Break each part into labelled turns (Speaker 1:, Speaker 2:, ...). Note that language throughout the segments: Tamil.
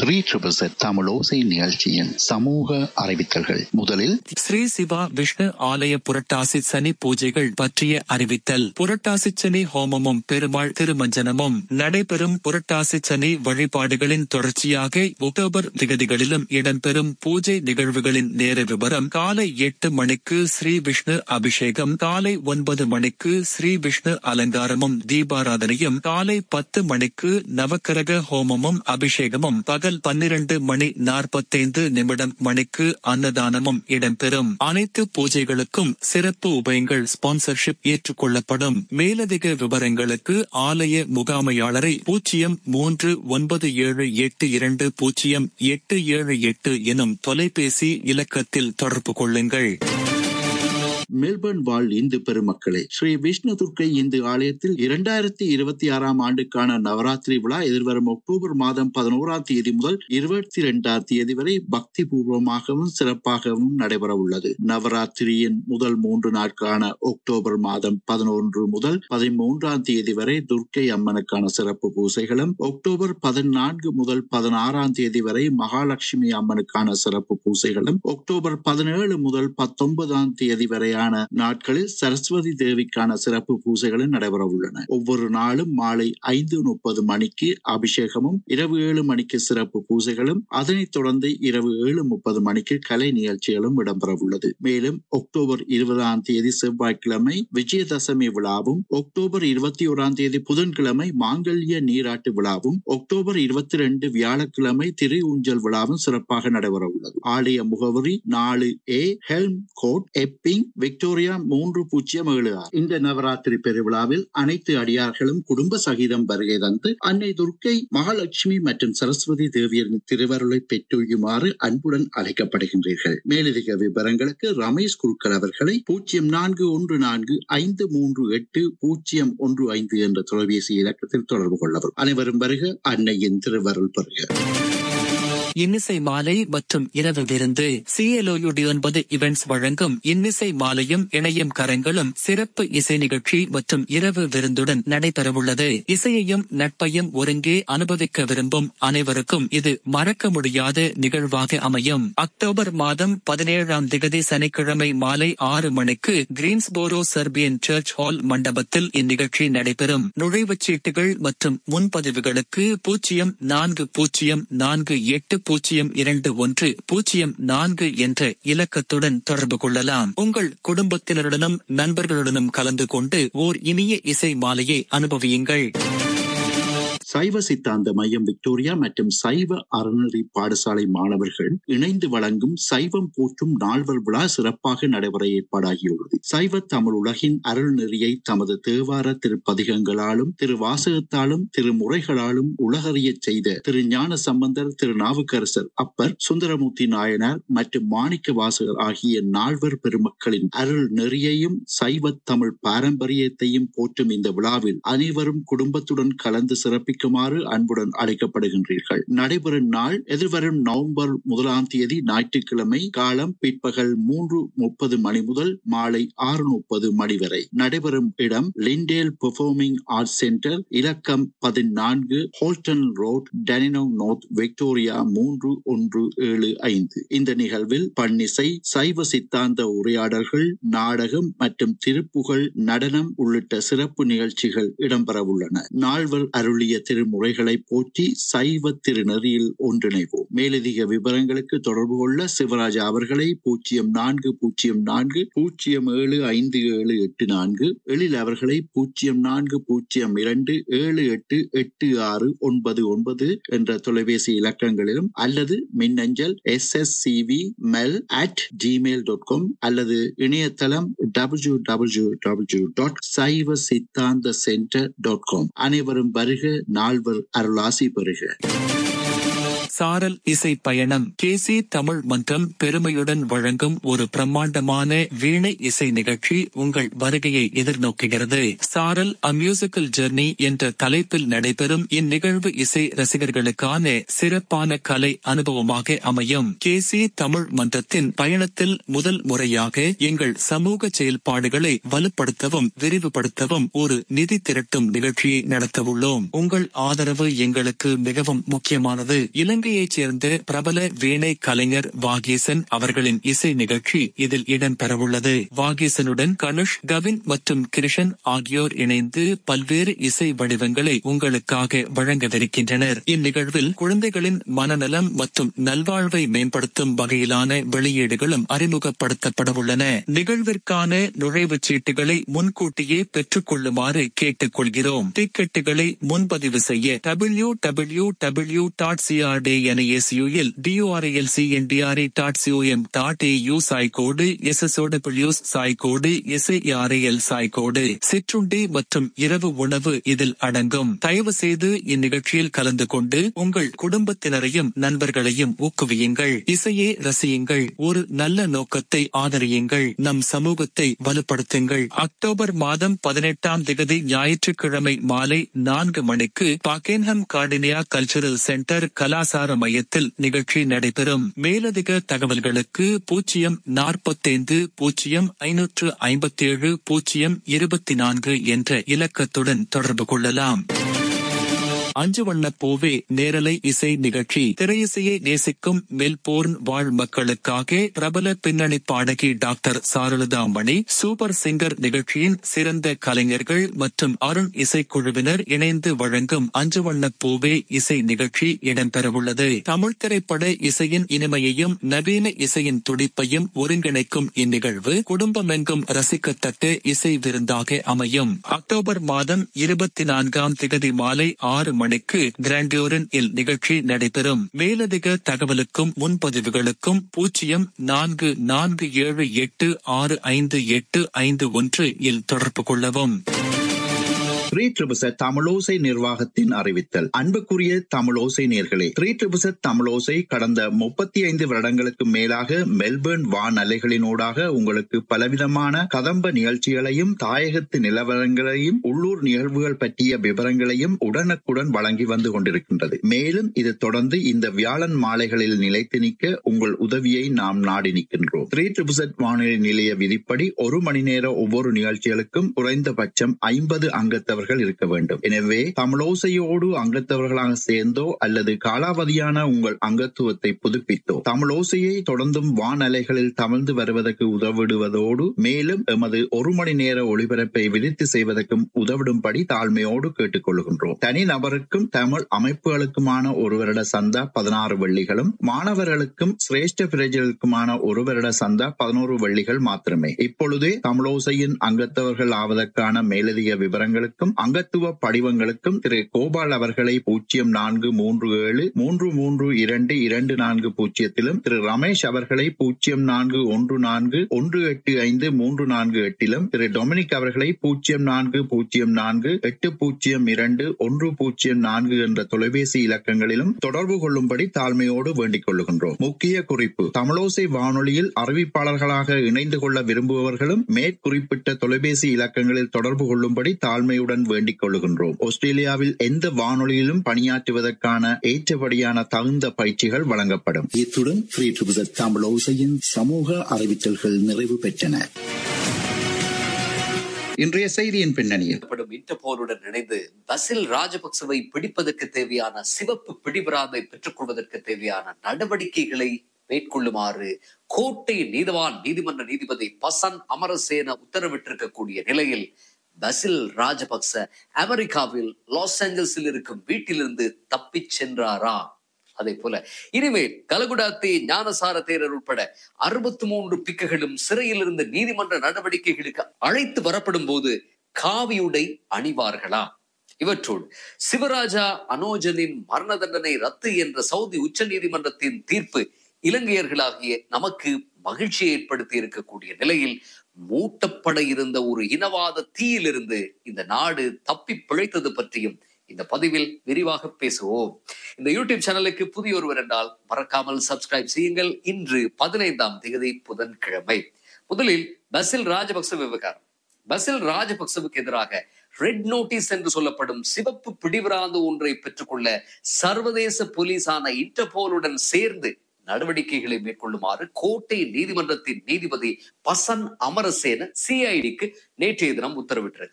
Speaker 1: த்ரீ ட்ரிபிள் செட் தமிழோசை நிகழ்ச்சியின் சமூக அறிவித்தல்கள் முதலில்
Speaker 2: ஸ்ரீ சிவா விஷ்ணு ஆலய புரட்டாசி சனி பூஜைகள் பற்றிய அறிவித்தல் புரட்டாசி சனி ஹோமமும் பெருமாள் திருமஞ்சனமும் நடைபெறும் புரட்டாசி சனி வழிபாடுகளின் தொடர்ச்சியாக அக்டோபர் திகதிகளிலும் இடம்பெறும் பூஜை நிகழ்வுகளின் நேர விவரம் காலை எட்டு மணிக்கு ஸ்ரீ விஷ்ணு அபிஷேகம் காலை ஒன்பது மணிக்கு ஸ்ரீ விஷ்ணு அலங்காரமும் தீபாராதனையும் காலை பத்து மணிக்கு நவக்கிரக ஹோமமும் அபிஷேகமும் பகல் பன்னிரண்டு மணி நாற்பத்தைந்து நிமிடம் மணிக்கு அன்னதானமும் இடம்பெறும் அனைத்து பூஜைகளுக்கும் சிறப்பு உபயங்கள் ஸ்பான்சர்ஷிப் ஏற்றுக்கொள்ளப்படும் மேலதிக விவரங்களுக்கு ஆலய முகாமையாளரை பூஜ்ஜியம் மூன்று ஒன்பது ஏழு எட்டு இரண்டு பூஜ்ஜியம் எட்டு ஏழு எட்டு எனும் தொலைபேசி இலக்கத்தில் தொடர்பு கொள்ளுங்கள்
Speaker 3: மெல்பர்ன் வாழ் இந்து பெருமக்களே ஸ்ரீ விஷ்ணு துர்க்கை இந்து ஆலயத்தில் இரண்டாயிரத்தி இருபத்தி ஆறாம் ஆண்டுக்கான நவராத்திரி விழா எதிர்வரும் அக்டோபர் மாதம் பதினோராம் தேதி முதல் இருபத்தி இரண்டாம் தேதி வரை பக்தி பூர்வமாகவும் சிறப்பாகவும் நடைபெற உள்ளது நவராத்திரியின் முதல் மூன்று நாட்களான அக்டோபர் மாதம் பதினொன்று முதல் பதிமூன்றாம் தேதி வரை துர்க்கை அம்மனுக்கான சிறப்பு பூசைகளும் அக்டோபர் பதினான்கு முதல் பதினாறாம் தேதி வரை மகாலட்சுமி அம்மனுக்கான சிறப்பு பூசைகளும் அக்டோபர் பதினேழு முதல் பத்தொன்பதாம் தேதி வரையான நாட்களில் சரஸ்வதி தேவிக்கான சிறப்பு பூஜைகளும் நடைபெற உள்ளன ஒவ்வொரு நாளும் மாலை ஐந்து முப்பது மணிக்கு அபிஷேகமும் இரவு ஏழு மணிக்கு சிறப்பு பூஜைகளும் அதனைத் தொடர்ந்து இரவு ஏழு முப்பது மணிக்கு கலை நிகழ்ச்சிகளும் இடம்பெற உள்ளது மேலும் அக்டோபர் இருபதாம் தேதி செவ்வாய்க்கிழமை விஜயதசமி விழாவும் அக்டோபர் இருபத்தி ஓராம் தேதி புதன்கிழமை மாங்கல்ய நீராட்டு விழாவும் அக்டோபர் இருபத்தி ரெண்டு வியாழக்கிழமை திரு ஊஞ்சல் விழாவும் சிறப்பாக நடைபெற உள்ளது ஆலய முகவரி நாலு A Helm court Epping Victoria மூன்று பூஜ்ஜியம் ஏழு ஆறு இந்த நவராத்திரி பெருவிழாவில் அனைத்து அடியார்களும் குடும்ப சகிதம் வருகை தந்து அன்னை துர்க்கை மகாலட்சுமி மற்றும் சரஸ்வதி தேவியரின் திருவருளை பெற்றுயுமாறு அன்புடன் அழைக்கப்படுகின்றீர்கள் மேலதிக விவரங்களுக்கு ரமேஷ் குருக்கள் அவர்களை பூஜ்ஜியம் நான்கு ஒன்று நான்கு ஐந்து மூன்று எட்டு பூஜ்ஜியம் ஒன்று ஐந்து என்ற தொலைபேசி இலக்கத்தில் தொடர்பு கொள்ளவும் அனைவரும் வருக அன்னையின் திருவருள் பெறுக
Speaker 2: இன்னிசை மாலை மற்றும் இரவு விருந்து சிஎல்ஓயுடி ஒன்பது இவெண்ட்ஸ் வழங்கும் இன்னிசை மாலையும் இணையும் கரங்களும் சிறப்பு இசை நிகழ்ச்சி மற்றும் இரவு விருந்துடன் நடைபெறவுள்ளது இசையையும் நட்பையும் ஒருங்கே அனுபவிக்க விரும்பும் அனைவருக்கும் இது மறக்க முடியாத நிகழ்வாக அமையும் அக்டோபர் மாதம் பதினேழாம் திகதி சனிக்கிழமை மாலை ஆறு மணிக்கு கிரீன்ஸ்போரோ சர்பியன் சர்ச் ஹால் மண்டபத்தில் இந்நிகழ்ச்சி நடைபெறும் நுழைவுச் சீட்டுகள் மற்றும் முன்பதிவுகளுக்கு பூஜ்ஜியம் நான்கு பூஜ்ஜியம் நான்கு எட்டு பூஜ்ஜியம் இரண்டு ஒன்று பூஜ்ஜியம் நான்கு என்ற இலக்கத்துடன் தொடர்பு கொள்ளலாம் உங்கள் குடும்பத்தினருடனும் நண்பர்களுடனும் கலந்து கொண்டு ஓர் இனிய இசை மாலையை அனுபவியுங்கள்
Speaker 3: சைவ சித்தாந்த மையம் விக்டோரியா மற்றும் சைவ அறநெறி பாடசாலை மாணவர்கள் இணைந்து வழங்கும் சைவம் போற்றும் நால்வர் விழா சிறப்பாக நடைபெற ஏற்பாடாகியுள்ளது சைவ தமிழ் உலகின் அருள் நெறியை தமது தேவார திருப்பதிகங்களாலும் திரு வாசகத்தாலும் திருமுறைகளாலும் உலகறியச் செய்த திரு ஞான சம்பந்தர் திரு நாவுக்கரசர் அப்பர் சுந்தரமூர்த்தி நாயனார் மற்றும் மாணிக்க வாசகர் ஆகிய நால்வர் பெருமக்களின் அருள் நெறியையும் சைவ தமிழ் பாரம்பரியத்தையும் போற்றும் இந்த விழாவில் அனைவரும் குடும்பத்துடன் கலந்து சிறப்பிக்க சிறப்பிக்குமாறு அன்புடன் அழைக்கப்படுகின்றீர்கள் நடைபெறும் நாள் எதிர்வரும் நவம்பர் முதலாம் தேதி ஞாயிற்றுக்கிழமை காலம் பிற்பகல் மூன்று முப்பது மணி முதல் மாலை ஆறு முப்பது மணி வரை நடைபெறும் இடம் லிண்டேல் பெர்ஃபார்மிங் ஆர்ட் சென்டர் இலக்கம் பதினான்கு ஹோல்டன் ரோட் டெனினோ நோர்த் விக்டோரியா மூன்று ஒன்று ஏழு ஐந்து இந்த நிகழ்வில் பன்னிசை சைவ சித்தாந்த உரையாடல்கள் நாடகம் மற்றும் திருப்புகழ் நடனம் உள்ளிட்ட சிறப்பு நிகழ்ச்சிகள் இடம்பெற உள்ளன நால்வர் அருளிய திருமுறைகளை போற்றி சைவ திருநெறியில் ஒன்றிணைவோம் மேலதிக விவரங்களுக்கு தொடர்பு கொள்ள சிவராஜா அவர்களை பூஜ்ஜியம் நான்கு பூஜ்ஜியம் நான்கு பூஜ்ஜியம் ஏழு ஐந்து ஏழு எட்டு நான்கு எழில் அவர்களை பூஜ்ஜியம் நான்கு பூஜ்ஜியம் இரண்டு ஏழு எட்டு எட்டு ஆறு ஒன்பது ஒன்பது என்ற தொலைபேசி இலக்கங்களிலும் அல்லது மின்னஞ்சல் S S CV mel at Gmail dot com அல்லது இணையதளம் டபிள்யூ டபிள்யூ டபிள்யூ டாட் சைவ சித்தாந்த சென்டர் டாட் காம் அனைவரும் வருக நால்வர் அருளாசி பெறுக
Speaker 2: சாரல் இசை பயணம் கேசி தமிழ் மன்றம் பெருமையுடன் வழங்கும் ஒரு பிரம்மாண்டமான வீணை இசை நிகழ்ச்சி உங்கள் வருகையை எதிர்நோக்குகிறது சாரல் அ மியூசிக்கல் ஜெர்னி என்ற தலைப்பில் நடைபெறும் இந்நிகழ்வு இசை ரசிகர்களுக்கான சிறப்பான கலை அனுபவமாக அமையும் கேசி தமிழ் மன்றத்தின் பயணத்தில் முதல் முறையாக எங்கள் சமூக செயல்பாடுகளை வலுப்படுத்தவும் விரிவுபடுத்தவும் ஒரு நிதி திரட்டும் நிகழ்ச்சியை நடத்தவுள்ளோம் உங்கள் ஆதரவு எங்களுக்கு மிகவும் முக்கியமானது இலங்கை இலங்கையைச் சேர்ந்த பிரபல வீணை கலைஞர் வாகீசன் அவர்களின் இசை நிகழ்ச்சி இதில் இடம்பெறவுள்ளது வாகீசனுடன் கனுஷ் கவின் மற்றும் கிருஷன் ஆகியோர் இணைந்து பல்வேறு இசை வடிவங்களை உங்களுக்காக வழங்கவிருக்கின்றனர் இந்நிகழ்வில் குழந்தைகளின் மனநலம் மற்றும் நல்வாழ்வை மேம்படுத்தும் வகையிலான வெளியீடுகளும் அறிமுகப்படுத்தப்படவுள்ளன நிகழ்விற்கான நுழைவுச் சீட்டுகளை முன்கூட்டியே பெற்றுக் கொள்ளுமாறு கேட்டுக் கொள்கிறோம் டிக்கெட்டுகளை முன்பதிவு செய்ய டபிள்யூ டபிள்யூ டபிள்யூ டாட் சிஆர்டே என எஸ்யூஎல் டியூஆர்எல் சிஎன்டிஆர்ஏ டாட் சிஓஎம் டாட் ஏயூ சாய்கோடு எஸ்எஸ்ஓடபிள்யூஸ் சாய்கோடு எஸ்ஐஆர்ஏஎல் சாய்கோடு சிற்றுண்டி மற்றும் இரவு உணவு இதில் அடங்கும் தயவு செய்து இந்நிகழ்ச்சியில் கலந்து கொண்டு உங்கள் குடும்பத்தினரையும் நண்பர்களையும் ஊக்குவியுங்கள் இசையை ரசியுங்கள் ஒரு நல்ல நோக்கத்தை ஆதரியுங்கள் நம் சமூகத்தை வலுப்படுத்துங்கள் அக்டோபர் மாதம் பதினெட்டாம் திகதி ஞாயிற்றுக்கிழமை மாலை நான்கு மணிக்கு பாக்கேன்ஹம் கார்டினியா கல்ச்சரல் சென்டர் கலாசார மையத்தில் நிகழ்ச்சி நடைபெறும் மேலதிக தகவல்களுக்கு பூஜ்ஜியம் நாற்பத்தைந்து பூஜ்ஜியம் ஐநூற்று ஐம்பத்தேழு பூஜ்ஜியம் இருபத்தி நான்கு என்ற இலக்கத்துடன் தொடர்பு கொள்ளலாம் அஞ்சு வண்ண பூவே நேரலை இசை நிகழ்ச்சி திரையிசையை நேசிக்கும் மெல்போர்ன் வாழ் மக்களுக்காக பிரபல பின்னணி பாடகி doctor Charulatha Mani super singer நிகழ்ச்சியின் சிறந்த கலைஞர்கள் மற்றும் அருண் இசைக்குழுவினர் இணைந்து வழங்கும் அஞ்சு வண்ண பூவே இசை நிகழ்ச்சி இடம்பெறவுள்ளது தமிழ் திரைப்பட இசையின் இனிமையையும் நவீன இசையின் துடிப்பையும் ஒருங்கிணைக்கும் இந்நிகழ்வு குடும்பமெங்கும் ரசிக்கத்தக்க இசை விருந்தாக அமையும் அக்டோபர் மாதம் இருபத்தி நான்காம் திகதி மாலை ஆறு மணிக்கு கிராண்டியோரன் இல் நிகழ்ச்சி நடைபெறும் மேலதிக தகவலுக்கும் முன்பதிவுகளுக்கும் பூஜ்ஜியம் நான்கு நான்கு ஏழு எட்டு ஆறு ஐந்து எட்டு ஐந்து ஒன்று இல் தொடர்பு கொள்ளவும்
Speaker 3: த்ரீ ட்ரிபிச தமிழோசை நிர்வாகத்தின் அறிவித்தல் அன்புக்குரிய தமிழோசை நேர்களே த்ரீ ட்ரிபிச தமிழோசை கடந்த முப்பத்தி ஐந்து வருடங்களுக்கு மேலாக மெல்பர்ன் வான் அலைகளினூடாக உங்களுக்கு பலவிதமான கதம்ப நிகழ்ச்சிகளையும் தாயகத்து நிலவரங்களையும் உள்ளூர் நிகழ்வுகள் பற்றிய விவரங்களையும் உடனுக்குடன் வழங்கி வந்து கொண்டிருக்கின்றது மேலும் இது தொடர்ந்து இந்த வியாழன் மாலைகளில் நிலைத்து நிற்க உங்கள் உதவியை நாம் நாடி நிற்கின்றோம் த்ரீ ட்ரிபிசட் வானொலி நிலைய விதிப்படி ஒரு மணி நேர ஒவ்வொரு நிகழ்ச்சிகளுக்கும் குறைந்தபட்சம் ஐம்பது அங்கத்தவர் அங்கத்தவர்கள் இருக்க வேண்டும் எனவே தமிழோசையோடு அங்கத்தவர்களாக சேர்ந்தோ அல்லது காலாவதியான உங்கள் அங்கத்துவத்தை புதுப்பித்தோ தமிழோசையை தொடர்ந்தும் வானலைகளில் தமிழ்ந்து வருவதற்கு உதவிடுவதோடு மேலும் எமது ஒரு மணி நேர ஒளிபரப்பை விதித்து செய்வதற்கும் உதவிடும்படி தாழ்மையோடு கேட்டுக்கொள்கின்றோம் தனி நபருக்கும் தமிழ் அமைப்புகளுக்குமான ஒரு வருட சந்தா பதினாறு வெள்ளிகளும் மாணவர்களுக்கும் சிரேஷ்ட பிரஜர்களுக்குமான ஒரு வருட சந்தா பதினோரு வெள்ளிகள் மாத்திரமே இப்பொழுதே தமிழோசையின் அங்கத்தவர்கள் ஆவதற்கான மேலதிக விவரங்களுக்கும் அங்கத்துவ படிவங்களுக்கும் திரு கோபால் அவர்களை பூஜ்ஜியம் நான்கு மூன்று ஏழு மூன்று மூன்று இரண்டு இரண்டு நான்கு பூஜ்ஜியத்திலும் திரு ரமேஷ் அவர்களை பூஜ்ஜியம் நான்கு ஒன்று நான்கு ஒன்று எட்டு ஐந்து மூன்று நான்கு எட்டிலும் திரு டொமினிக் அவர்களை பூஜ்ஜியம் நான்கு பூஜ்ஜியம் நான்கு எட்டு பூஜ்ஜியம் இரண்டு ஒன்று பூஜ்ஜியம் நான்கு என்ற தொலைபேசி இலக்கங்களிலும் தொடர்பு கொள்ளும்படி தாழ்மையோடு வேண்டிக் கொள்ளுகின்றோம் முக்கிய குறிப்பு தமிழோசை வானொலியில் அறிவிப்பாளர்களாக இணைந்து கொள்ள விரும்புபவர்களும் மேற்குறிப்பிட்ட தொலைபேசி இலக்கங்களில் தொடர்பு கொள்ளும்படி தாழ்மையுடன் வேண்டிக் கொள்ளுகின்றோம் ஆஸ்திரேலியாவில் எந்த வானொலியிலும் பணியாற்றுவதற்கான ஏற்றபடியான தகுந்த பயிற்சிகள் வழங்கப்படும்
Speaker 1: இத்துடன் ஃப்ரீ ட்ரிபிசட் தமிழ் ஓசையின் சமூக அறிவித்தல்கள் நிறைவு பெற்றன இன்றைய செய்தியின் பின்னணியில்
Speaker 4: எனப்படும் இன்டர்போலுடன் இணைந்து பசில் ராஜபக்சவை பிடிப்பதற்கு தேவையான சிவப்பு பிடிபராமை பெற்றுக் கொள்வதற்கு தேவையான நடவடிக்கைகளை மேற்கொள்ளுமாறு கோட்டை நீதவான் நீதிமன்ற நீதிபதி பசன் அமரசேன உத்தரவிட்டிருக்கக்கூடிய நிலையில் பசில் ராஜபக்ச அமெரிக்காவில் லாஸ் ஏஞ்சல்ஸில் இருக்கும் வீட்டிலிருந்து தப்பிச் சென்றாரா அதே போல இனிமேல் கலகுடாத்தே ஞானசார தேரர் உட்பட அறுபத்தி மூன்று பிக்குகளும் சிறையில் இருந்த நீதிமன்ற நடவடிக்கைகளுக்கு அழைத்து வரப்படும் போது காவியுடை அணிவார்களா இவற்றோடு சிவராஜா அனோஜனின் மரண தண்டனை ரத்து என்ற சவுதி உச்ச நீதிமன்றத்தின் தீர்ப்பு இலங்கையர்களாகிய நமக்கு மகிழ்ச்சியை ஏற்படுத்தி இருக்கக்கூடிய நிலையில் மூட்டப்பட இருந்த ஒரு இனவாத தீயிலிருந்து இந்த நாடு தப்பி பிழைத்தது பற்றியும் இந்த பதிவில் விரிவாக பேசுவோம் இந்த யூடியூப் சேனலுக்கு புதிய ஒருவர் என்றால் மறக்காமல் சப்ஸ்கிரைப் செய்யுங்கள் இன்று பதினைந்தாம் தேதி புதன்கிழமை முதலில் பசில் ராஜபக்ச விவகாரம் பசில் ராஜபக்சவுக்கு எதிராக ரெட் நோட்டீஸ் என்று சொல்லப்படும் சிவப்பு பிடிவிராந்து ஒன்றை பெற்றுக்கொள்ள சர்வதேச போலீசான இன்டர்போலுடன் சேர்ந்து நடவடிக்கைகளை மேற்கொள்ளுமாறு கோட்டை நீதிமன்றத்தின் நீதிபதி பசன் அமரசேன சிஐடிக்கு நேற்றைய தினம் உத்தரவிட்டிருக்கிறார்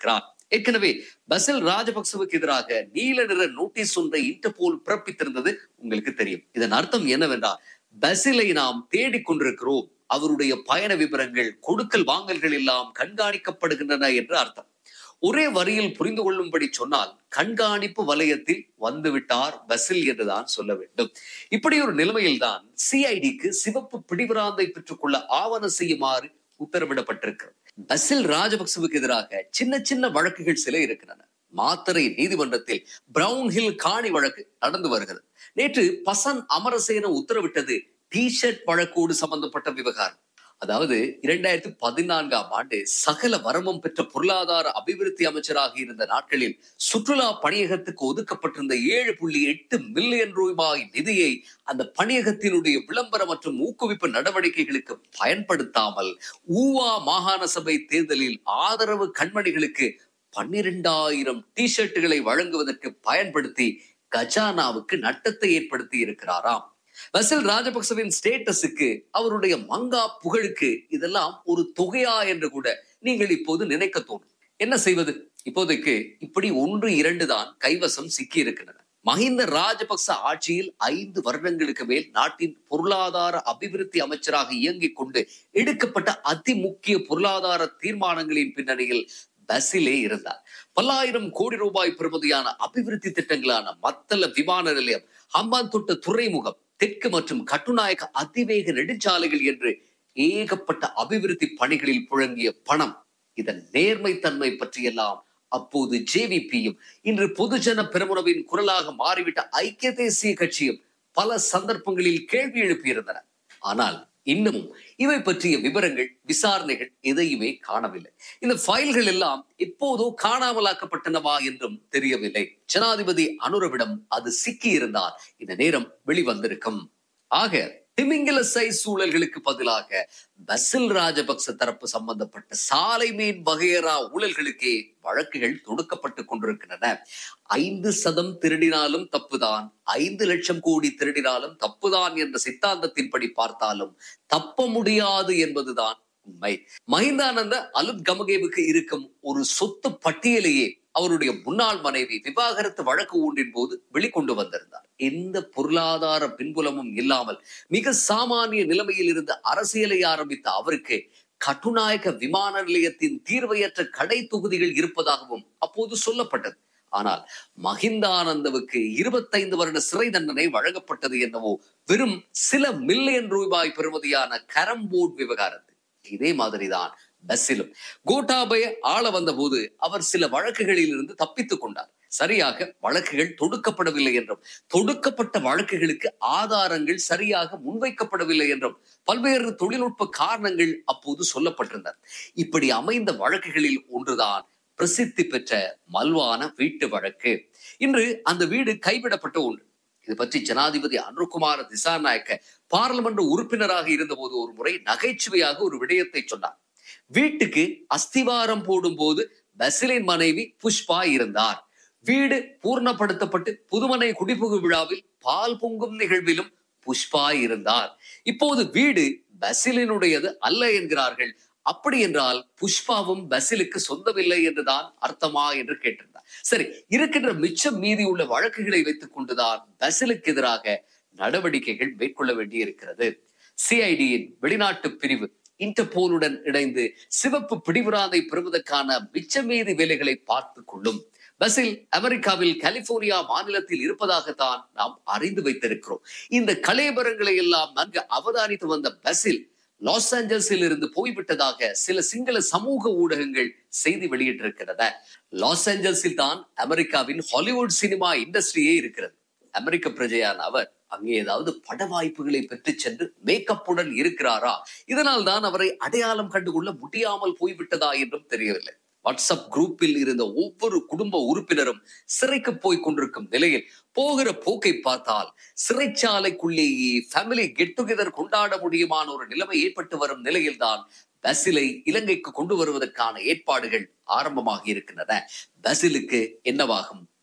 Speaker 4: ஏற்கனவே பசில் ராஜபக்சவுக்கு எதிராக நீல நிற நோட்டீஸ் ஒன்றை இன்டர்போல் பிறப்பித்திருந்தது உங்களுக்கு தெரியும் இதன் அர்த்தம் என்னவென்றால் பசிலை நாம் தேடிக் கொண்டிருக்கிறோம் அவருடைய பயண விவரங்கள் கொடுக்கல் வாங்கல்கள் எல்லாம் கண்காணிக்கப்படுகின்றன என்று அர்த்தம் ஒரே வரியில் புரிந்து கொள்ளும்படி சொன்னால் கண்காணிப்பு வலயத்தில் வந்துவிட்டார் பசில் என்றுதான் சொல்ல வேண்டும் இப்படி ஒரு நிலைமையில்தான் சிஐடிக்கு சிவப்பு பிடிவராந்தை பெற்றுக்கொள்ள ஆவணம் செய்யுமாறு உத்தரவிடப்பட்டிருக்கிறது பசில் ராஜபக்சவுக்கு எதிராக சின்ன சின்ன வழக்குகள் சில இருக்கின்றன மாத்தரை நீதிமன்றத்தில் பிரவுன் ஹில் காணி வழக்கு நடந்து வருகிறது நேற்று பசன் அமரசேன உத்தரவிட்டது டி ஷர்ட் வழக்கோடு சம்பந்தப்பட்ட விவகாரம் அதாவது இரண்டாயிரத்தி பதினான்காம் ஆண்டு சகல வரமும் பெற்ற பொருளாதார அபிவிருத்தி அமைச்சராக இருந்த நாட்களில் சுற்றுலா பணியகத்துக்கு ஒதுக்கப்பட்டிருந்த ஏழு புள்ளி எட்டு மில்லியன் ரூபாய் நிதியை அந்த பணியகத்தினுடைய விளம்பர மற்றும் ஊக்குவிப்பு நடவடிக்கைகளுக்கு பயன்படுத்தாமல் ஊவா மாகாண சபை தேர்தலில் ஆதரவு கண்மணிகளுக்கு பன்னிரெண்டாயிரம் டி ஷர்ட்டுகளை வழங்குவதற்கு பயன்படுத்தி கஜானாவுக்கு நட்டத்தை ஏற்படுத்தி இருக்கிறாராம் பசில் ராஜபக்சவின் ஸ்டேட்டஸுக்கு அவருடைய மங்கா புகழுக்கு இதெல்லாம் ஒரு தொகையா என்று கூட நீங்கள் இப்போது நினைக்க தோணும் என்ன செய்வது இப்போதைக்கு இப்படி ஒன்று இரண்டு தான் கைவசம் சிக்கி இருக்கின்றன மஹிந்த ராஜபக்ச ஆட்சியில் ஐந்து வருடங்களுக்கு மேல் நாட்டின் பொருளாதார அபிவிருத்தி அமைச்சராக இயங்கிக் கொண்டு எடுக்கப்பட்ட அதி முக்கிய பொருளாதார தீர்மானங்களின் பின்னணியில் பஸ்ஸிலே இருந்தார் பல்லாயிரம் கோடி ரூபாய் பெறுமதியான அபிவிருத்தி திட்டங்களான மத்தள விமான நிலையம் ஹம்பாந்தோட்ட துறைமுகம் தெற்கு மற்றும் கட்டுநாயக்க அதிவேக நெடுஞ்சாலைகள் என்று ஏகப்பட்ட அபிவிருத்தி பணிகளில் புழங்கிய பணம் இதன் நேர்மைத்தன்மை பற்றியெல்லாம் அப்போது ஜேவிபியும் இன்று பொதுஜன பெருமுனவின் குரலாக மாறிவிட்ட ஐக்கிய தேசிய கட்சியும் பல சந்தர்ப்பங்களில் கேள்வி எழுப்பியிருந்தன ஆனால் இன்னமும் இவை பற்றிய விவரங்கள் விசாரணைகள் எதையுமே காணவில்லை இந்த ஃபைல்கள் எல்லாம் எப்போதோ காணாமலாக்கப்பட்டனவா என்றும் தெரியவில்லை ஜனாதிபதி அனுரவிடம் அது சிக்கி இருந்தால் இந்த நேரம் வெளிவந்திருக்கும் ஆக திமிங்கில சைஸ் சூழல்களுக்கு பதிலாக பசில் ராஜபக்ச தரப்பு சம்பந்தப்பட்ட சாலை மீன் வகையரா ஊழல்களுக்கே வழக்குகள் தொடுக்கப்பட்டு கொண்டிருக்கின்றன ஐந்து சதம் திருடினாலும் தப்புதான் ஐந்து லட்சம் கோடி திருடினாலும் தப்புதான் என்ற சித்தாந்தத்தின்படி பார்த்தாலும் தப்ப முடியாது என்பதுதான் உண்மை மஹிந்தானந்த அலுத் கமகேவுக்கு இருக்கும் ஒரு சொத்து பட்டியலையே அவருடைய முன்னாள் மனைவி விவாகரத்து வழக்கு ஒன்றின் போது வெளிக்கொண்டு வந்திருந்தார் எந்த பொருளாதார பின்புலமும் இல்லாமல் மிக சாமானிய நிலைமையில் இருந்த அரசியலை ஆரம்பித்த அவருக்கு கட்டுநாயக்க விமான நிலையத்தின் தீர்வையற்ற கடை தொகுதிகள் இருப்பதாகவும் அப்போது சொல்லப்பட்டது ஆனால் மஹிந்தானந்தவுக்கு இருபத்தைந்து வருட சிறை தண்டனை வழங்கப்பட்டது என்னவோ வெறும் சில மில்லியன் ரூபாய் பெறுமதியான கரம்போர்ட் விவகாரத்தில் இதே மாதிரிதான் பஸ்ஸிலும் கோட்டாபய ஆள வந்த போது அவர் சில வழக்குகளில் இருந்து தப்பித்துக் கொண்டார் சரியாக வழக்குகள் தொடுக்கப்படவில்லை என்றும் தொடுக்கப்பட்ட வழக்குகளுக்கு ஆதாரங்கள் சரியாக முன்வைக்கப்படவில்லை என்றும் பல்வேறு தொழில்நுட்ப காரணங்கள் அப்போது சொல்லப்பட்டிருந்தன இப்படி அமைந்த வழக்குகளில் ஒன்றுதான் பிரசித்தி பெற்ற மல்வான வீட்டு வழக்கு இன்று அந்த வீடு கைவிடப்பட்ட ஒன்று இது பற்றி ஜனாதிபதி அனுகுமார திசாநாயக்க பாராளுமன்ற உறுப்பினராக இருந்தபோது ஒரு முறை நகைச்சுவையாக ஒரு விடயத்தை சொன்னார் வீட்டுக்கு அஸ்திவாரம் போடும் போது பசிலின் மனைவி புஷ்பா இருந்தார் வீடு பூர்ணப்படுத்தப்பட்டு புதுமனை குடிபுகு விழாவில் பால் பொங்கும் நிகழ்விலும் புஷ்பா இருந்தார் இப்போது வீடு பசிலினுடையது அல்ல என்கிறார்கள் அப்படி என்றால் புஷ்பாவும் பசிலுக்கு சொந்தமில்லை என்றுதான் அர்த்தமா என்று கேட்டிருந்தார் சரி இருக்கின்ற மிச்சம் மீதி உள்ள வழக்குகளை வைத்துக் கொண்டுதான் பசிலுக்கு எதிராக நடவடிக்கைகள் மேற்கொள்ள வேண்டி இருக்கிறது சிஐடியின் வெளிநாட்டு பிரிவு இன்டர்போலுடன் இணைந்து சிவப்பு பிடிபுறாதை பெறுவதற்கான மிச்சமீதி வேலைகளை பார்த்துக் கொள்ளும் பசில் அமெரிக்காவில் கலிபோர்னியா மாநிலத்தில் இருப்பதாகத்தான் நாம் அறிந்து வைத்திருக்கிறோம் இந்த கலேபரங்களை எல்லாம் நன்கு அவதானித்து வந்த பசில் லாஸ் ஏஞ்சல்ஸில் இருந்து போய்விட்டதாக சில சிங்கள சமூக ஊடகங்கள் செய்தி வெளியிட்டிருக்கிறத லாஸ் ஏஞ்சல்ஸில் தான் அமெரிக்காவின் ஹாலிவுட் சினிமா இண்டஸ்ட்ரியே இருக்கிறது அமெரிக்க பிரஜையான அவர் அங்கே ஏதாவது பட வாய்ப்புகளை பெற்று சென்று மேக்கப்புடன் இருக்கிறாரா இதனால் தான் அவரை அடையாளம் கண்டுகொள்ள முடியாமல் போய்விட்டதா என்றும் தெரியவில்லை வாட்ஸ்அப் குரூப்பில் இருந்த ஒவ்வொரு குடும்ப உறுப்பினரும் சிறைக்கு போய் கொண்டிருக்கும் நிலையில் போகிற போக்கை பார்த்தால் சிறைச்சாலைக்குள்ளேயே ஃபேமிலி கெட் டுகெதர் கொண்டாட முடியுமான ஒரு நிலைமை ஏற்பட்டு வரும் நிலையில்தான் பசிலை இலங்கைக்கு கொண்டு வருவதற்கான ஏற்பாடுகள் ஆரம்பமாகி இருக்கின்றன பசிலுக்கு என்னவாகும்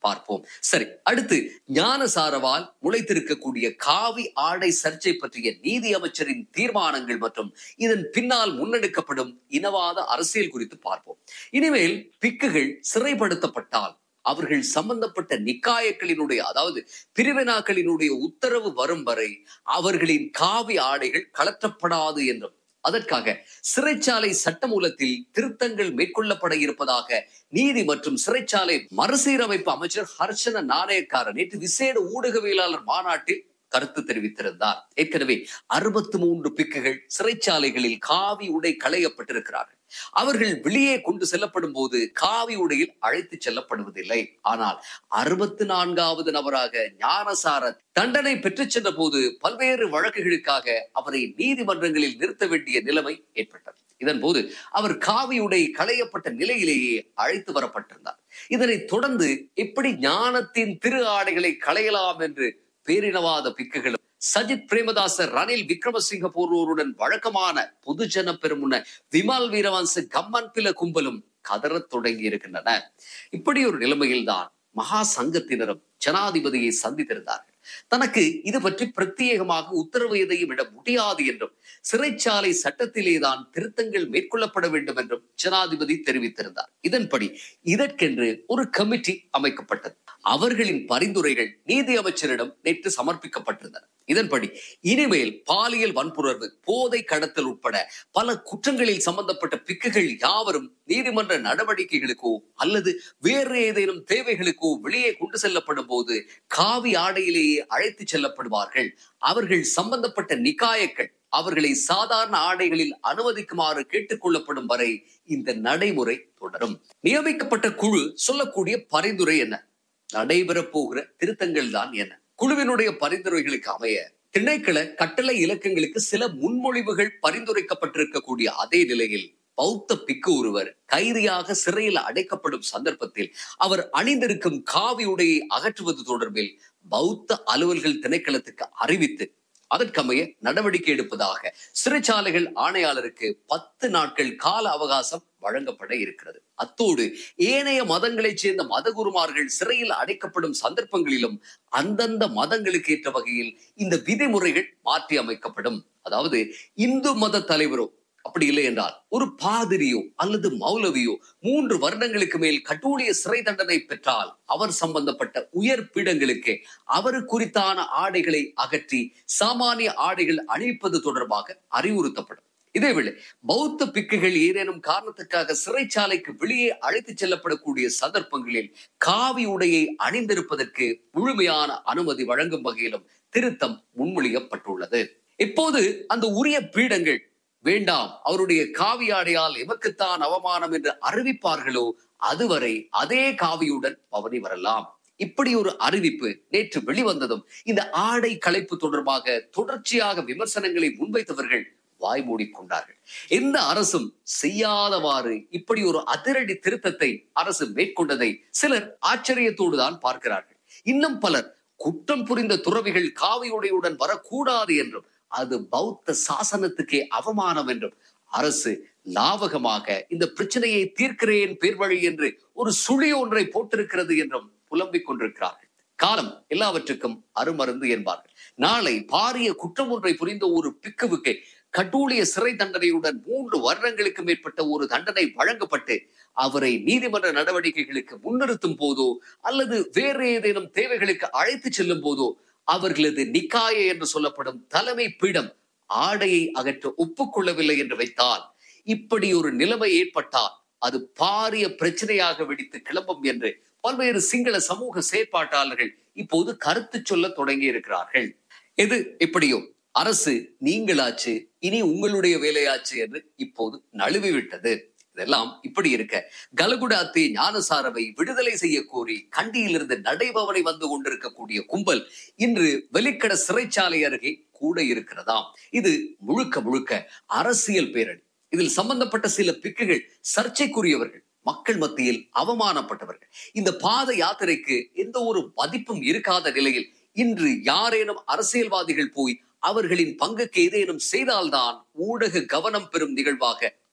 Speaker 4: பார்ப்போம் சரி அடுத்து ஞானசாரவால் முளைத்திருக்கக்கூடிய காவி ஆடை சர்ச்சை பற்றிய நீதி அமைச்சரின் தீர்மானங்கள் மற்றும் இதன் பின்னால் முன்னெடுக்கப்படும் இனவாத அரசியல் குறித்து பார்ப்போம் இனிமேல் பிக்குகள் சிறைப்படுத்தப்பட்டால் அவர்கள் சம்பந்தப்பட்ட நிக்காயக்களினுடைய அதாவது பிரிவினாக்களினுடைய உத்தரவு வரும் வரை அவர்களின் காவி ஆடைகள் கலற்றப்படாது என்றும் அதற்காக சிறைச்சாலை சட்டமூலத்தில் திருத்தங்கள் மேற்கொள்ளப்பட இருப்பதாக நீதி மற்றும் சிறைச்சாலை மறுசீரமைப்பு அமைச்சர் ஹர்ஷன நாணயக்கார நேற்று விசேட ஊடகவியலாளர் மாநாட்டில் கருத்து தெரிவித்திருந்தார் ஏற்கனவே அறுபத்தி மூன்று பிக்குகள் சிறைச்சாலைகளில் காவி உடை களையப்பட்டிருக்கிறார்கள் அவர்கள் வெளியே கொண்டு செல்லப்படும் போது காவி உடையில் அழைத்து செல்லப்படுவதில்லை ஆனால் அறுபத்தி நான்காவது நபராக ஞானசார தண்டனை பெற்றுச் சென்ற போது பல்வேறு வழக்குகளுக்காக அவரை நீதிமன்றங்களில் நிறுத்த வேண்டிய நிலைமை ஏற்பட்டது இதன் போது அவர் காவி உடை களையப்பட்ட நிலையிலேயே அழைத்து வரப்பட்டிருந்தார் இதனைத் தொடர்ந்து எப்படி ஞானத்தின் திரு ஆடைகளை களையலாம் என்று பேரினவாத பிக்குகளும் சஜித் பிரேமதாச ரணில் விக்ரமசிங்க போன்றோருடன் வழக்கமான பொதுஜன பெருமுன்ன விமல் வீரவன்ச கம்மன் பில கும்பலும் கதறத் தொடங்கி இருக்கின்றன இப்படி ஒரு நிலைமையில்தான் மகா சங்கத்தினரும் ஜனாதிபதியை சந்தித்திருந்தார்கள் தனக்கு இது பற்றி பிரத்யேகமாக உத்தரவு எதையும் விட முடியாது என்றும் சிறைச்சாலை சட்டத்திலேதான் திருத்தங்கள் மேற்கொள்ளப்பட வேண்டும் என்றும் ஜனாதிபதி தெரிவித்திருந்தார் இதன்படி இதற்கென்று ஒரு கமிட்டி அமைக்கப்பட்டது அவர்களின் பரிந்துரைகள் நீதி அமைச்சரிடம் நேற்று சமர்ப்பிக்கப்பட்டிருந்தன இதன்படி இனிமேல் பாலியல் வன்புணர்வு போதை கடத்தல் உட்பட பல குற்றங்களில் சம்பந்தப்பட்ட பிக்குகள் யாவரும் நீதிமன்ற நடவடிக்கைகளுக்கோ அல்லது வேறு ஏதேனும் தேவைகளுக்கோ வெளியே கொண்டு செல்லப்படும் போது காவி ஆடையிலேயே அழைத்து செல்லப்படுவார்கள் அவர்கள் சம்பந்தப்பட்ட நிக்காயக்கள் அவர்களை சாதாரண ஆடைகளில் அனுமதிக்குமாறு கேட்டுக்கொள்ளப்படும் வரை இந்த நடைமுறை தொடரும் நியமிக்கப்பட்ட குழு சொல்லக்கூடிய பரிந்துரை என்ன நடைபெறப் போகிற திருத்தங்கள் தான் என்ன குழுவினுடைய பரிந்துரைகளுக்கு அமைய திணைக்கள கட்டளை இலக்கங்களுக்கு சில முன்மொழிவுகள் பரிந்துரைக்கப்பட்டிருக்கக்கூடிய அதே நிலையில் பௌத்த பிக்கு ஒருவர் கைதியாக சிறையில் அடைக்கப்படும் சந்தர்ப்பத்தில் அவர் அணிந்திருக்கும் காவி உடையை அகற்றுவது தொடர்பில் பௌத்த அலுவல்கள் திணைக்களத்துக்கு அறிவித்து அதற்கமைய நடவடிக்கை எடுப்பதாக சிறைச்சாலைகள் ஆணையாளருக்கு பத்து நாட்கள் கால அவகாசம் வழங்கப்பட இருக்கிறது அத்தோடு ஏனைய மதங்களைச் சேர்ந்த மதகுருமார்கள் சிறையில் அடைக்கப்படும் சந்தர்ப்பங்களிலும் அந்தந்த மதங்களுக்கு ஏற்ற வகையில் இந்த விதிமுறைகள் மாற்றி அமைக்கப்படும் அதாவது இந்து மத தலைவரோ அப்படி இல்லை என்றால் ஒரு பாதிரியோ அல்லது மௌலவியோ மூன்று வருடங்களுக்கு மேல் கட்டூழிய சிறை தண்டனை பெற்றால் அவர் சம்பந்தப்பட்ட உயர் பீடங்களுக்கு அவர் குறித்தான ஆடைகளை அகற்றி சாமானிய ஆடைகள் அணிவிப்பது தொடர்பாக அறிவுறுத்தப்படும் இதேவேளை பௌத்த பிக்குகள் ஏதேனும் காரணத்துக்காக சிறைச்சாலைக்கு வெளியே அழைத்துச் செல்லப்படக்கூடிய சந்தர்ப்பங்களில் காவி உடையை அணிந்திருப்பதற்கு முழுமையான அனுமதி வழங்கும் வகையிலும் திருத்தம் முன்மொழியப்பட்டுள்ளது இப்போது அந்த உரிய பீடங்கள் வேண்டாம் அவருடைய காவி ஆடையால் எமக்குத்தான் அவமானம் என்று அறிவிப்பார்களோ அதுவரை அதே காவியுடன் பவனி வரலாம் இப்படி ஒரு அறிவிப்பு நேற்று வெளிவந்ததும் இந்த ஆடை களைப்பு தொடர்பாக தொடர்ச்சியாக விமர்சனங்களை முன்வைத்தவர்கள் வாய் மூடிக்கொண்டார்கள் எந்த அரசும் செய்யாதவாறு இப்படி ஒரு அதிரடி திருத்தத்தை அரசு மேற்கொண்டதை சிலர் ஆச்சரியத்தோடு தான் பார்க்கிறார்கள் இன்னும் பலர் குற்றம் புரிந்த துறவிகள் காவி உடையுடன் வரக்கூடாது என்றும் அது பௌத்த சாசனத்துக்கே அவமானம் என்றும் அரசு லாவகமாக இந்த பிரச்சனையை தீர்க்கிறேன் பேர் வழி என்று ஒரு சுழி ஒன்றை போட்டிருக்கிறது என்றும் புலம்பிக் கொண்டிருக்கிறார்கள் காலம் எல்லாவற்றுக்கும் அருமருந்து என்பார்கள் நாளை பாரிய குற்றம் ஒன்றை புரிந்த ஒரு பிக்குவுக்கு கட்டூழிய சிறை தண்டனையுடன் மூன்று வருடங்களுக்கு மேற்பட்ட ஒரு தண்டனை வழங்கப்பட்டு அவரை நீதிமன்ற நடவடிக்கைகளுக்கு முன்னிறுத்தும் போதோ அல்லது வேறு ஏதேனும் தேவைகளுக்கு அழைத்து செல்லும் போதோ அவர்களது நிக்காய என்று சொல்லப்படும் தலைமை பீடம் ஆடையை அகற்ற ஒப்புக்கொள்ளவில்லை என்று வைத்தால் இப்படி ஒரு நிலைமை ஏற்பட்டால் அது பாரிய பிரச்சனையாக வெடித்து கிளம்பும் என்று பல்வேறு சிங்கள சமூக செயற்பாட்டாளர்கள் இப்போது கருத்து சொல்ல தொடங்கி இருக்கிறார்கள் எது எப்படியோ அரசு நீங்களாச்சு இனி உங்களுடைய வேலையாச்சு என்று இப்போது நழுவி விட்டது இதெல்லாம் இப்படி இருக்க கலகுடாத்தி ஞானசாரவை விடுதலை செய்ய கோரி கண்டியிலிருந்து நடைபவனை வந்து கொண்டிருக்கக்கூடிய கும்பல் இன்று வெளிக்கட சிறைச்சாலை அருகே கூட இருக்கிறதாம் இது முழுக்க முழுக்க அரசியல் பேரணி இதில் சம்பந்தப்பட்ட சில பிக்குகள் சர்ச்சைக்குரியவர்கள் மக்கள் மத்தியில் அவமானப்பட்டவர்கள் இந்த பாத யாத்திரைக்கு எந்த ஒரு மதிப்பும் இருக்காத நிலையில் இன்று யாரேனும் அரசியல்வாதிகள் போய் அவர்களின் பங்குக்கு ஏதேனும் செய்தால்தான் ஊடக கவனம் பெறும் நிகழ்வாக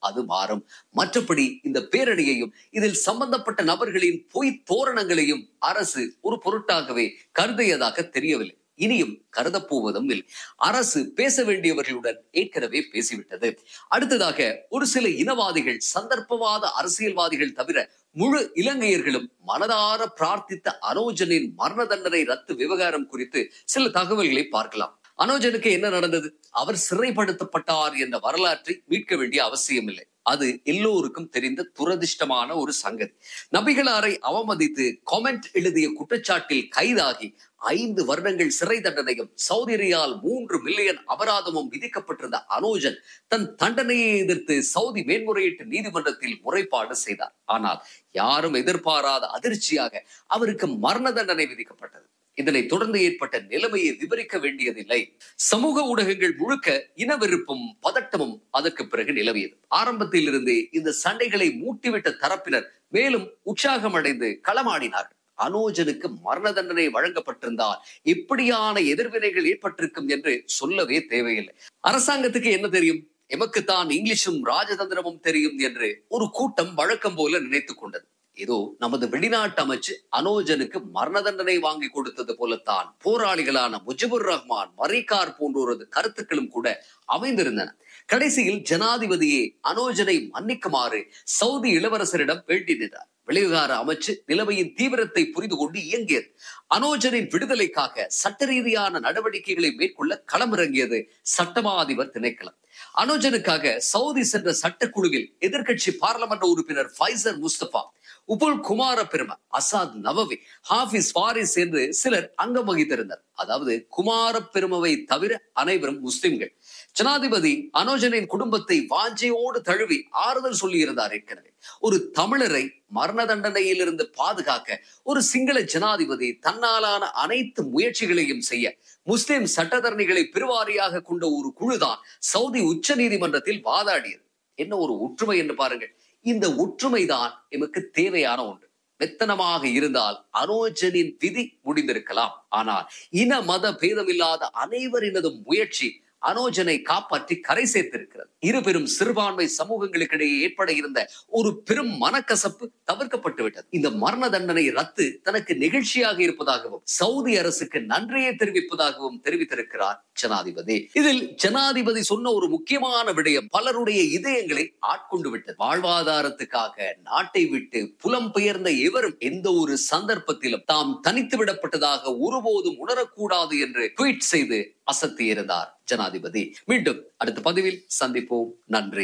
Speaker 4: அது மாறும் மற்றபடி இந்த பேரணியையும் இதில் சம்பந்தப்பட்ட நபர்களின் பொய் தோரணங்களையும் அரசு ஒரு பொருட்டாகவே கருதியதாக தெரியவில்லை இனியும் கருதப்போவதும் இல்லை அரசு பேச வேண்டியவர்களுடன் ஏற்கனவே பேசிவிட்டது அடுத்ததாக ஒரு சில இனவாதிகள் சந்தர்ப்பவாத அரசியல்வாதிகள் தவிர முழு இலங்கையர்களும் மனதார பிரார்த்தித்த அனோஜனின் மரண தண்டனை ரத்து விவகாரம் குறித்து சில தகவல்களை பார்க்கலாம் அனோஜனுக்கு என்ன நடந்தது அவர் சிறைப்படுத்தப்பட்டார் என்ற வரலாற்றை மீட்க வேண்டிய அவசியம் இல்லை அது எல்லோருக்கும் தெரிந்த துரதிர்ஷ்டமான ஒரு சங்கதி நபிகளாரை அவமதித்து காமெண்ட் எழுதிய குற்றச்சாட்டில் கைதாகி ஐந்து வருடங்கள் சிறை தண்டனையும் சவுதி ரியால் மூன்று மில்லியன் அபராதமும் விதிக்கப்பட்டிருந்த அனோஜன் தன் தண்டனையை எதிர்த்து சவுதி மேன்முறையீட்டு நீதிமன்றத்தில் முறைப்பாடு செய்தார் ஆனால் யாரும் எதிர்பாராத அதிர்ச்சியாக அவருக்கு மரண தண்டனை விதிக்கப்பட்டது இதனை தொடர்ந்து ஏற்பட்ட நிலைமையை விவரிக்க வேண்டியதில்லை சமூக ஊடகங்கள் முழுக்க இனவெறுப்பும் பதட்டமும் அதற்கு பிறகு நிலவியது ஆரம்பத்தில் இருந்தே இந்த சண்டைகளை மூட்டிவிட்ட தரப்பினர் மேலும் உற்சாகமடைந்து களமாடினார்கள் அனோஜனுக்கு மரண தண்டனை வழங்கப்பட்டிருந்தால் இப்படியான எதிர்வினைகள் ஏற்பட்டிருக்கும் என்று சொல்லவே தேவையில்லை அரசாங்கத்துக்கு என்ன தெரியும் எமக்குத்தான் இங்கிலீஷும் ராஜதந்திரமும் தெரியும் என்று ஒரு கூட்டம் வழக்கம் போல நினைத்துக் கொண்டது ஏதோ நமது வெளிநாட்டு அமைச்சு அனோஜனுக்கு மரண தண்டனை வாங்கி கொடுத்தது போலத்தான் போராளிகளான முஜிபுர் ரஹ்மான் மரிகார் போன்றோரது கருத்துக்களும் கூட அமைந்திருந்தன கடைசியில் ஜனாதிபதியே அனோஜனை மன்னிக்குமாறு சவுதி இளவரசரிடம் வேண்டி நின்றார் வெளிவிகார அமைச்சு நிலைமையின் தீவிரத்தை புரிந்து கொண்டு இயங்கியது அனோஜனின் விடுதலைக்காக சட்ட ரீதியான நடவடிக்கைகளை மேற்கொள்ள களமிறங்கியது சட்டமா அதிபர் திணைக்களம் அனோஜனுக்காக சவுதி சென்ற சட்டக்குழுவில் எதிர்க்கட்சி பாராளுமன்ற உறுப்பினர் ஃபைசர் முஸ்தபா உபுல் குமார பெரும அசாத் நவவி ஹாஃபிஸ் பாரிஸ் என்று சிலர் அங்கம் வகித்திருந்தனர் அதாவது குமார பெருமவை தவிர அனைவரும் முஸ்லிம்கள் ஜனாதிபதி அனோஜனின் குடும்பத்தை வாஞ்சையோடு தழுவி ஆறுதல் சொல்லியிருந்தார் ஏற்கனவே ஒரு தமிழரை மரண தண்டனையிலிருந்து பாதுகாக்க ஒரு சிங்கள ஜனாதிபதி தன்னாலான அனைத்து முயற்சிகளையும் செய்ய முஸ்லிம் சட்டத்தரணிகளை பெருவாரியாக கொண்ட ஒரு குழுதான் சவுதி உச்ச நீதிமன்றத்தில் வாதாடியது என்ன ஒரு ஒற்றுமை என்று பாருங்கள் இந்த ஒற்றுமைதான் எமக்கு தேவையான ஒன்று மெத்தனமாக இருந்தால் அனோஜனின் விதி முடிந்திருக்கலாம் ஆனால் இன மத பேதமில்லாத அனைவரினதும் முயற்சி அனோஜனை காப்பாற்றி கரை சேர்த்திருக்கிறது இரு பெரும் சிறுபான்மை சமூகங்களுக்கிடையே ஏற்பட இருந்த ஒரு பெரும் மனக்கசப்பு தவிர்க்கப்பட்டு விட்டது இந்த மரண தண்டனை ரத்து தனக்கு நெகிழ்ச்சியாக இருப்பதாகவும் சவுதி அரசுக்கு நன்றியை தெரிவிப்பதாகவும் தெரிவித்திருக்கிறார் ஜனாதிபதி இதில் ஜனாதிபதி சொன்ன ஒரு முக்கியமான விடயம் பலருடைய இதயங்களை ஆட்கொண்டு விட்டது வாழ்வாதாரத்துக்காக நாட்டை விட்டு புலம்பெயர்ந்த எவரும் எந்த ஒரு சந்தர்ப்பத்திலும் தாம் தனித்து விடப்பட்டதாக ஒருபோதும் உணரக்கூடாது என்று ட்வீட் செய்து அசத்தியிருந்தார் ஜனாதிபதி மீண்டும் அடுத்த பதிவில் சந்திப்போம் நன்றி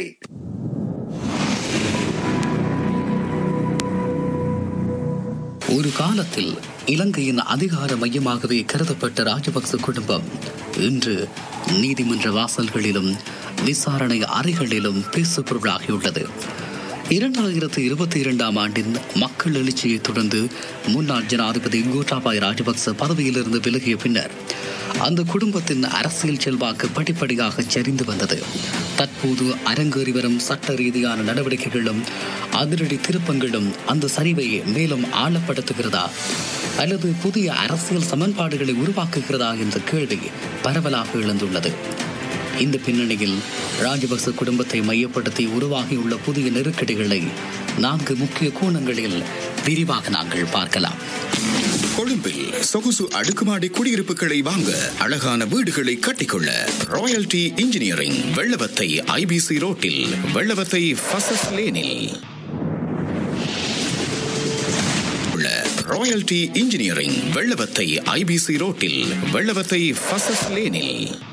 Speaker 5: ஒரு காலத்தில் இலங்கையின் அதிகார மையமாகவே கருதப்பட்ட ராஜபக்ச குடும்பம் இன்று நீதிமன்ற வாசல்களிலும் விசாரணை அறைகளிலும் பேசுபொருளாகியுள்ளது இரண்டாயிரத்தி இருபத்தி இரண்டாம் ஆண்டின் மக்கள் எழுச்சியை தொடர்ந்து முன்னாள் ஜனாதிபதி கோட்டாபாய் ராஜபக்ச பதவியிலிருந்து விலகிய பின்னர் அந்த குடும்பத்தின் அரசியல் செல்வாக்கு படிப்படியாக சரிந்து வந்தது தற்போது அரங்கேறி வரும் சட்ட ரீதியான நடவடிக்கைகளும் அதிரடி திருப்பங்களும் அந்த சரிவை மேலும் ஆழப்படுத்துகிறதா அல்லது புதிய அரசியல் சமன்பாடுகளை உருவாக்குகிறதா என்ற கேள்வி பரவலாக எழுந்துள்ளது இந்த பின்னணியில் ராஜபக்ச குடும்பத்தை மையப்படுத்தி உருவாகியுள்ள புதிய நெருக்கடிகளை நான்கு முக்கிய கோணங்களில் விரிவாக நாங்கள் பார்க்கலாம்
Speaker 6: கொழும்பில் சொகுசு அடுக்குமாடி குடியிருப்புகளை வாங்க அழகான வீடுகளை கட்டிக்கொள்ள ராயல்டி இன்ஜினியரிங் வெள்ளவத்தை ஐபிசி ரோட்டில் வெள்ளவத்தை ஃபசஸ் லேனில் உள்ள ராயல்டி இன்ஜினியரிங் வெள்ளவத்தை ஐபிசி ரோட்டில் வெள்ளவத்தை ஃபசஸ் லேனில்